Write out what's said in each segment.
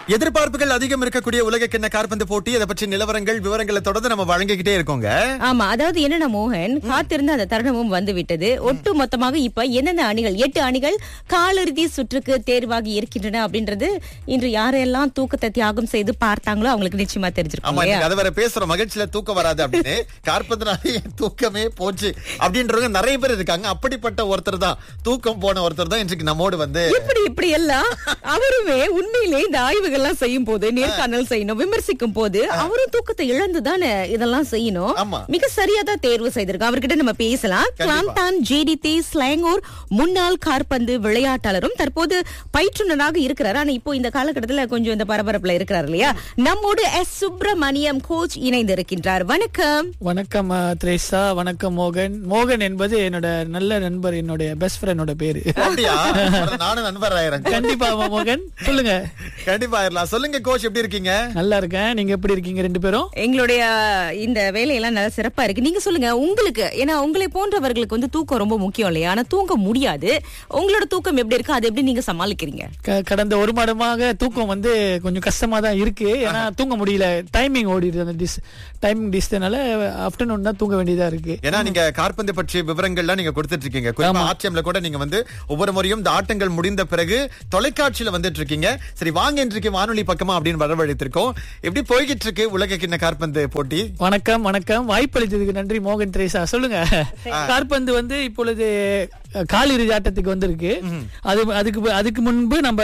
எதிர்பார்ப்புகள் அதிகம் இருக்கக்கூடிய உலக கிண்ண காற்பந்து போட்டி அதை பற்றி நிலவரங்கள் விவரங்களை தொடர்ந்து நம்ம வழங்கிக்கிட்டே இருக்கோங்க ஆமா அதாவது என்னன்னா மோகன் காத்திருந்த அந்த தருணமும் வந்து விட்டது ஒட்டு மொத்தமாக இப்ப எந்தெந்த அணிகள் எட்டு அணிகள் காலிறுதி சுற்றுக்கு தேர்வாகி இருக்கின்றன அப்படின்றது இன்று யாரெல்லாம் தூக்கத்தை தியாகம் செய்து பார்த்தாங்களோ அவங்களுக்கு நிச்சயமா தெரிஞ்சிருக்கும் ஆமா இல்லையா? இன்னைக்கு அதை வேற பேசுறோம் மகிழ்ச்சியில தூக்கம் வராது அப்படின்னு காற்பந்துனாலே என் தூக்கமே போச்சு அப்படின்றவங்க நிறைய பேர் இருக்காங்க அப்படிப்பட்ட ஒருத்தர் தான் தூக்கம் போன ஒருத்தர் தான் இன்றைக்கு நம்மோடு வந்து இப்படி இப்படி எல்லாம் அவருமே உண்மையிலே இந்த ஆய்வுகள்லாம் செய்யும் போது நேர்காணல் செய்யணும் விமர்சிக்கும் போது அவரும் தூக்கத்தை இழந்து தானே இதெல்லாம் செய்யணும் ஆமா. மிக சரியா தான் தேர்வு செய்திருக்கோம் அவர்கிட்ட நம்ம பேசலாம் கிளாம்தான் ஜேடிடி ஸ்லாங்கூர் முன்னாள் காற்பந்து விளையாட்டாளரும் தற்போது பயிற்றுனராக இருக்கிறார் ஆனா இப்போ இந்த காலகட்டத்துல கொஞ்சம் இந்த பரபரப்புல இருக்கிறார் இல்லையா நம்மோடு எஸ் சுப்பிரமணியம் கோச் இணைந்து இருக்கின்றார் வணக்கம் வணக்கம் அஹ், த்ரேசா வணக்கம் மோகன் மோகன் என்பது என்னோட நல்ல நண்பர் என்னுடைய பெஸ்ட் ஃப்ரெண்டோட பேரு அப்படியா நானும் நண்பர் ஆயிரம் கண்டிப்பா மோகன் சொல்லுங்க கண்டிப்பா ஆயிரலாம் சொல்லுங்க கோச் எப்படி இருக்கீங்க நல்லா இருக்கேன் நீங்க எப்படி இருக்கீங்க ரெண்டு பேரும் எங்களுடைய இந்த வேலையெல்லாம் நல்லா சிறப்பா இருக்கு நீங்க சொல்லுங்க உங்களுக்கு ஏன்னா உங்களை போன்றவர்களுக்கு வந்து தூக்கம் ரொம்ப முக்கியம் இல்லையா ஆனா தூங்க முடியாது உங்களோட தூக்கம் எப்படி இருக்கு அதை எப்படி நீங்க சமாளிக்கிறீங்க க- கடந்த ஒரு மாதமாக தூக்கம் வந்து கொஞ்சம் கஷ்டமா தான் இருக்கு ஏன்னா தூங்க முடியல டைமிங் ஓடிடுது அந்த டிஸ் டைமிங் டிஸ்டனால ஆஃப்டர்நூன் தான் தூங்க வேண்டியதா இருக்கு ஏன்னா நீங்க காற்பந்து பற்றிய விவரங்கள்லாம் நீங்க கொடுத்துட்டு இருக்கீங்க குறிப்பா ஆட்சியம்ல கூட நீங்க வந்து ஒவ்வொரு முறையும் இந்த ஆட்டங்கள் முடிந்த பிறகு தொலைக்காட்சியில வந்துட்டு இருக்கீங்க சரி வாங்க இன்றைக்கு வானொலி பக்கமா அப்படின்னு வரவழைத்திருக்கோம் எப்படி போய்கிட்டு இருக்கு உலக கிண்ண காற்பந்து போட்டி வணக்கம் வணக்கம் வாய்ப்பளித்ததுக்கு நன்றி மோகன் திரேசா சொல்லுங்க காற்பந்து வந்து இப்பொழுது அஹ், காலிறுதி ஆட்டத்துக்கு வந்திருக்கு அது அதுக்கு அதுக்கு முன்பு நம்ம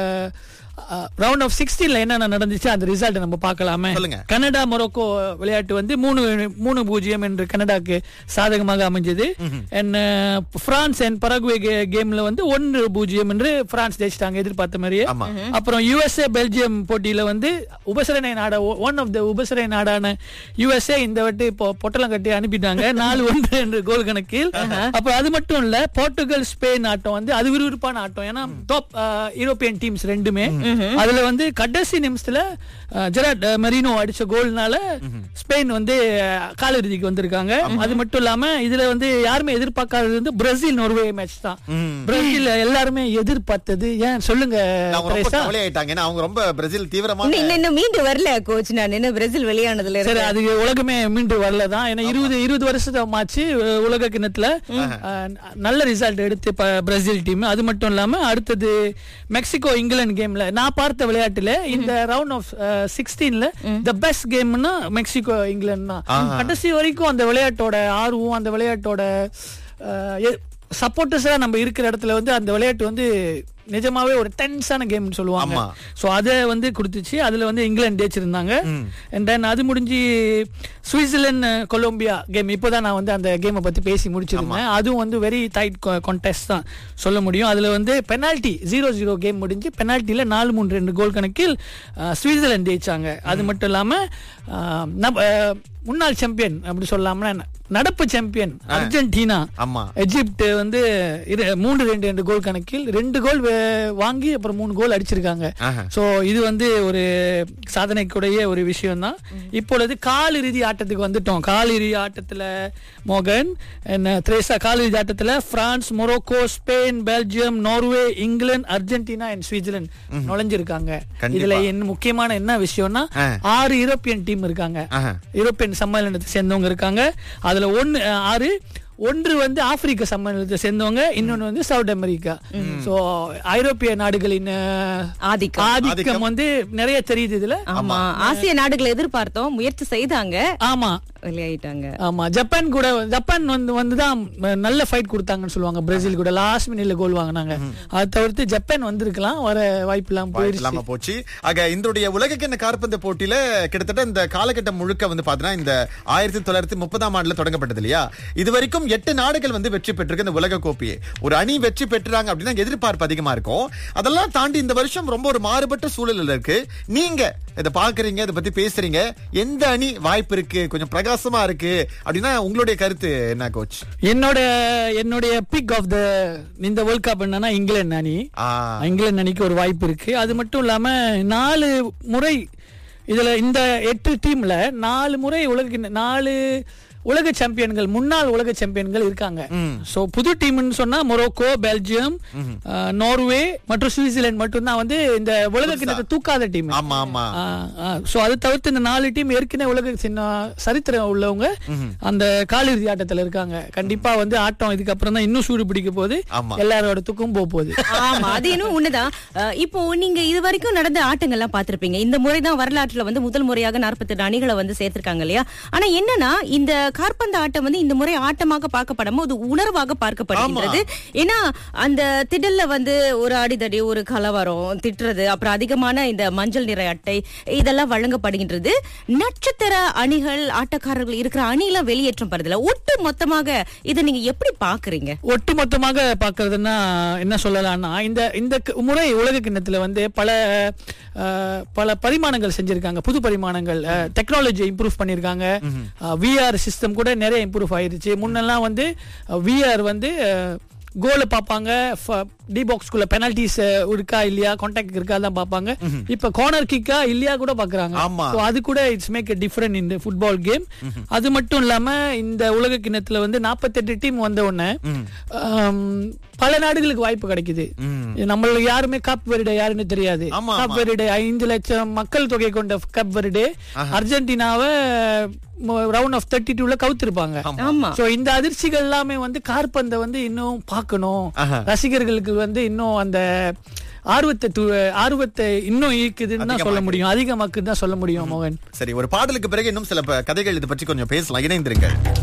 ரவுண்ட் ஆஃப் சிக்ஸ்டீன்ல என்னென்ன நடந்துச்சு அந்த ரிசல்ட் நம்ம பார்க்கலாமே சொல்லுங்க. கனடா மொரோக்கோ விளையாட்டு வந்து மூணு மூணு பூஜ்ஜியம் என்று கனடாக்கு சாதகமாக அமைஞ்சது And, ah, France and Paraguay கேம்ல வந்து ஒன்று பூஜ்ஜியம் என்று பிரான்ஸ் ஜெயிச்சிட்டாங்க எதிர்பார்த்த மாதிரியே ஆமா. அப்புறம் யுஎஸ்ஏ பெல்ஜியம் போட்டியில வந்து உபசரணை நாடா ஒன் ஆஃப் த உபசரணை நாடான யுஎஸ்ஏ இந்த வாட்டி இப்போ பொட்டலம் கட்டி அனுப்பிட்டாங்க நாலு ஒன்று என்று கோல் கணக்கில் அப்ப அது மட்டும் இல்ல போர்ச்சுகல் ஸ்பெயின் ஆட்டம் வந்து அது விறுவிறுப்பான ஆட்டம் ஏன்னா டாப் யூரோப்பியன் டீம்ஸ் ரெண்டுமே அதுல வந்து கடைசி நிமிஷத்துல அஹ், ஜெராட் அஹ், மெரினோ அடிச்ச கோல்னால ஸ்பெயின் வந்து அஹ், காலிறுதிக்கு வந்திருக்காங்க அது மட்டும் இல்லாம இதுல வந்து யாருமே எதிர்பார்க்காதது வந்து பிரேசில் நோர்வே மேட்ச் தான் பிரேசில் எல்லாருமே எதிர்பார்த்தது ஏன் சொல்லுங்க அவங்க ரொம்ப திரேசா? கவலை ஆயிட்டாங்க ஏன்னா அவங்க ரொம்ப பிரேசில் இன்னும் தீவிரமான இன்னும் இன்னும் மீண்டு வரல கோச் நான் என்ன பிரேசில் வெளியானதுல சரி இருந்து அது உலகமே மீண்டு வரலதான் ஏன்னா இருபது இருபது வருஷமாச்சு அஹ், உலக கிண்ணத்துல அஹ், நல்ல ரிசல்ட் எடுத்து இப்ப பிரேசில் டீம் அது மட்டும் இல்லாம அடுத்தது மெக்சிகோ இங்கிலாந்து கேம்ல நான் பார்த்த விளையாட்டுல இந்த ரவுண்ட் ஆஃப் சிக்ஸ்டீன்ல த பெஸ்ட் கேம்னா மெக்சிகோ இங்கிலாந்து தான் கடைசி வரைக்கும் அந்த விளையாட்டோட ஆர்வம் அந்த விளையாட்டோட சப்போர்ட்டர்ஸா நம்ம இருக்கிற இடத்துல வந்து அந்த விளையாட்டு வந்து நிஜமாவே ஒரு டென்ஸான கேம்னு சொல்லுவாங்க ஆமா. ஸோ அதை வந்து கொடுத்துச்சு அதுல வந்து இங்கிலாந்து ஜெயிச்சிருந்தாங்க அண்ட் தென் அது முடிஞ்சு சுவிட்சர்லாந்து கொலம்பியா கேம் இப்போதான் நான் வந்து அந்த கேமை பத்தி பேசி முடிச்சிருந்தேன் அதுவும் வந்து வெரி டைட் கான்டெஸ்ட் தான் சொல்ல முடியும் அதுல வந்து பெனால்டி ஜீரோ ஜீரோ கேம் முடிஞ்சு பெனால்ட்டில நாலு மூணு ரெண்டு கோல் கணக்கில் அஹ், சுவிட்சர்லாந்து ஜெயிச்சாங்க அது மட்டும் இல்லாம அஹ், நம்ம, அஹ், முன்னாள் சாம்பியன் அப்படி சொல்லாம நடப்பு சாம்பியன் அர்ஜென்டினா ஆமா எஜிப்ட் வந்து இரு- மூன்று ரெண்டு ரெண்டு கோல் கணக்கில் ரெண்டு கோல் வே- வாங்கி அப்புறம் மூணு கோல் அடிச்சிருக்காங்க ஆஹா. சோ இது வந்து ஒரு சாதனைக்குடைய ஒரு விஷயம் தான் இப்பொழுது காலிறுதி ஆட்டத்துக்கு வந்துட்டோம் காலிறுதி ஆட்டத்துல மோகன் என்ன திரேசா காலிறுதி ஆட்டத்துல France Morocco Spain Belgium Norway England Argentina and Switzerland நுழைஞ்சிருக்காங்க கண்டிப்பா. இதுல என்ன முக்கியமான என்ன விஷயம்னா ஆ. ஆறு யூரோப்பியன் டீம் இருக்காங்க ஆஹா. யூரோப்பியன் சம்மேளனத்தை சேர்ந்தவங்க இருக்காங்க அதுல ஒன்னு அஹ், ஆறு ஒன்று வந்து ஆப்பிரிக்க சம்மேளனத்தை சேர்ந்தவங்க இன்னொன்னு வந்து சவுத் அமெரிக்கா சோ ஐரோப்பிய நாடுகளின் அஹ், ஆதிக்கம் ஆதிக்கம் வந்து நிறைய தெரியுது இதுல ஆமா ஆசிய நாடுகளை எதிர்பார்த்தோம் முயற்சி செய்தாங்க ஆமா வெளியாயிட்டாங்க ஆமா ஜப்பான் கூட ஜப்பான் வந்து வந்துதான் அஹ், நல்ல ஃபைட் கொடுத்தாங்கன்னு சொல்லுவாங்க பிரேசில் கூட லாஸ்ட் மினிட்ல கோல் வாங்கினாங்க அதை தவிர்த்து ஜப்பான் வந்திருக்கலாம் வர வாய்ப்பு இல்லாம போயிருச்சு இல்லாம போச்சு ஆக இன்றைய உலகக்கிண்ண காற்பந்து போட்டியில கிட்டத்தட்ட இந்த காலகட்டம் முழுக்க வந்து பாத்தீங்கன்னா இந்த ஆயிரத்தி தொள்ளாயிரத்தி முப்பதாம் ஆண்டுல தொடங்கப்பட்டது இல்லையா இது வரைக்கும் எட்டு நாடுகள் வந்து வெற்றி பெற்றிருக்கு இந்த உலக கோப்பையை ஒரு அணி வெற்றி பெற்றாங்க அப்படின்னா எதிர்பார்ப்பு அதிகமா இருக்கும் அதெல்லாம் தாண்டி இந்த வருஷம் ரொம்ப ஒரு மாறுபட்ட சூழல்ல இருக்கு நீங்க இதை பாக்குறீங்க இதை பத்தி பேசுறீங்க எந்த அணி வாய்ப்பு இருக்கு கொஞ்சம் பிரகாசமா இருக்கு அப்படின்னா உங்களுடைய கருத்து என்ன கோச் என்னோட என்னுடைய பிக் ஆஃப் த இந்த வேர்ல்ட் கப் என்னன்னா இங்கிலாந்து அணி ஆ இங்கிலாந்து அணிக்கு ஒரு வாய்ப்பு இருக்கு அது மட்டும் இல்லாம நாலு முறை இதுல இந்த எட்டு டீம்ல நாலு முறை உலக கிண்ண- நாலு உலக சாம்பியன்கள் முன்னாள் உலக சாம்பியன்கள் இருக்காங்க சோ புது டீம்னு சொன்னா மொரோக்கோ பெல்ஜியம் அஹ், நார்வே மற்றும் சுவிட்சர்லாந்து மட்டும்தான் வந்து இந்த உலக கிண்ணத்தை தூக்காத டீம் ஆமா ஆமா சோ அது தவிர்த்து இந்த நாலு டீம் ஏற்கனவே உலக சின்ன சரித்திரம் உள்ளவங்க அந்த காலிறுதி ஆட்டத்துல இருக்காங்க கண்டிப்பா வந்து ஆட்டம் இதுக்கப்புறம் தான் இன்னும் சூடு பிடிக்க போகுது ஆமா. எல்லாரோட துக்கும் போக போகுது ஆமா அது இன்னும் உண்மைதான் அஹ், இப்போ நீங்க இது வரைக்கும் நடந்த ஆட்டங்கள்லாம் பார்த்திருப்பீங்க இந்த முறைதான் வரலாற்றுல வந்து முதல் முறையாக 48 அணிகளை வந்து சேர்த்திருக்காங்க இல்லையா ஆனா என்னன்னா இந்த காற்பந்து ஆட்டம் வந்து இந்த முறை ஆட்டமாக பார்க்கப்படாம அது உணர்வாக பார்க்கப்படுகின்றது ஏன்னா அந்த திடல்ல வந்து ஒரு அடிதடி ஒரு கலவரம் திட்டுறது அப்புறம் அதிகமான இந்த மஞ்சள் நிற அட்டை இதெல்லாம் வழங்கப்படுகின்றது நட்சத்திர அணிகள் ஆட்டக்காரர்கள் இருக்கிற அணியெல்லாம் வெளியேற்றம் படுறதுல ஒட்டு மொத்தமாக இதை நீங்க எப்படி பாக்குறீங்க ஒட்டுமொத்தமாக பாக்குறதுன்னா என்ன சொல்லலாம்னா இந்த இந்த க- முறை உலக கிண்ணத்துல வந்து பல அஹ், பல பரிமாணங்கள் செஞ்சிருக்காங்க புது பரிமாணங்கள் டெக்னாலஜி இம்ப்ரூவ் பண்ணிருக்காங்க விஆர் சிஸ்டம் கூட நிறைய இம்ப்ரூவ் ஆயிருச்சு முன்னெல்லாம் வந்து விஆர் வந்து கோல பார்ப்பாங்க டி பாக்ஸ்குள்ள பெனல்டிஸ் இருக்கா இல்லையா கான்டாக்ட் இருக்கா தான் பார்ப்பாங்க இப்ப கார்னர் கிக்கா இல்லையா கூட பாக்குறாங்க ஆமா. So, அது கூட இட்ஸ் மேக் டிஃபரெண்ட் இந்த ஃபுட்பால் கேம் அது மட்டும் இல்லாம இந்த உலக கிண்ணத்துல வந்து 48 டீம் வந்த உடனே ஆம், பல நாடுகளுக்கு வாய்ப்பு கிடைக்குது நம்மள யாருமே கப் வெரிடே யாருன்னு தெரியாது ஆமா, கப் ஆமா. வெரிடே ஐந்து லட்சம் மக்கள் தொகை கொண்ட கப் வெரிடே அர்ஜென்டினாவை ரவுண்ட் ஆஃப் தேர்ட்டி டூல கவுத்திருப்பாங்க ஆமா சோ இந்த அதிர்ச்சிகள் எல்லாமே வந்து கார்பந்தை வந்து இன்னும் பார்க்கணும் ஆஹா. ரசிகர்களுக்கு வந்து இன்னும் அந்த ஆர்வத்தை து- ஆர்வத்தை இன்னும் ஈக்குதுன்னு தான் சொல்ல முடியும் அதிகமாக்குன்னு தான் சொல்ல முடியும் மோகன் சரி ஒரு பாடலுக்கு பிறகு இன்னும் சில ப- கதைகள் இது பற்றி கொஞ்சம் பேசலாம் இணைந்திருங்கள்